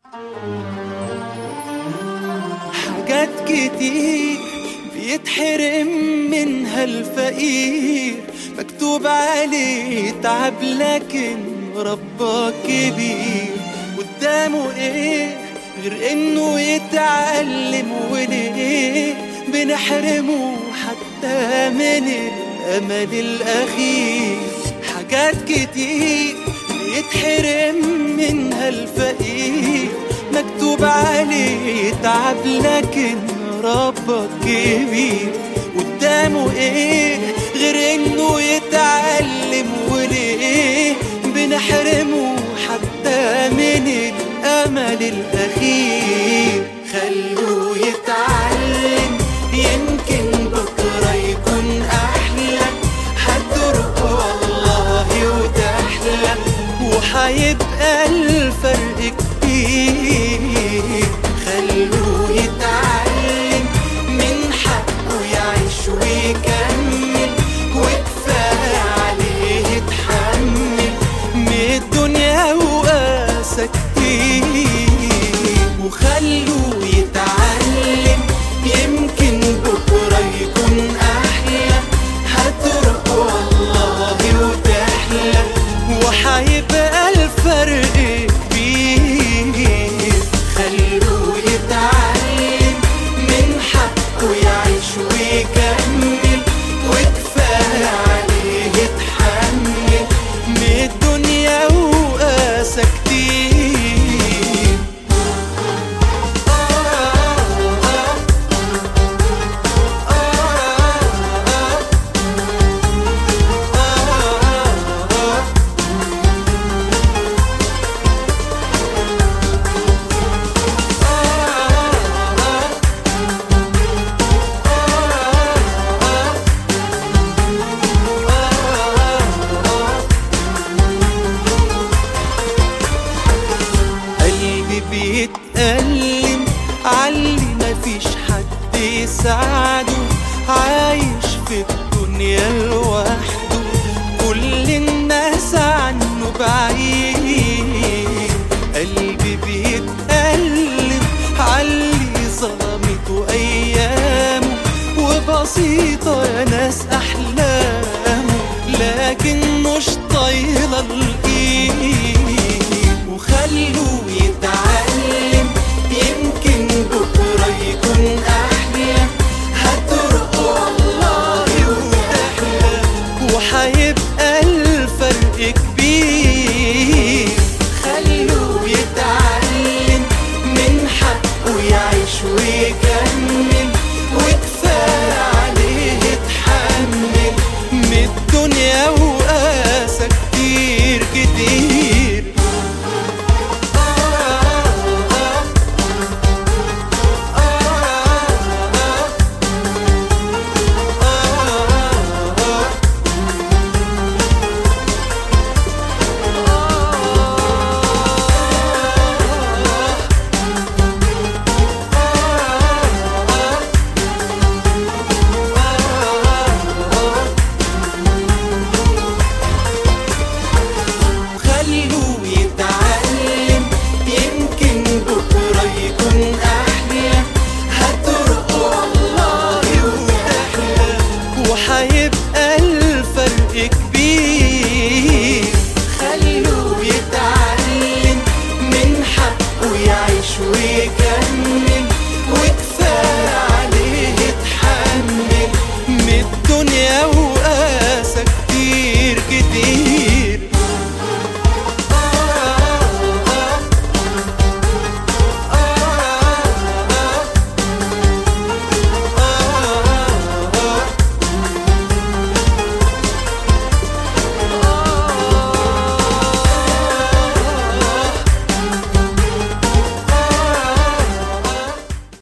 حاجات كتير بيتحرم منها الفقير مكتوب عليه تعب لكن ربك كبير قدامه ايه غير انه يتعلم وليه بنحرمه حتى من الامل الاخير حاجات كتير بيتحرم منها الفقير مكتوب عليه تعب لكن ربك كبير قدامه ايه غير انه يتعلم وليه بنحرمه حتى من الامل الاخير خلوه يتعلم يمكن بكره يكون احلى هتروح والله وتحلى وحيبقى الفرق كبير خلوه يتعلم من حقه يعيش ويكمل وكفاية عليه يتحمل من الدنيا وقاسى كتير وخلوه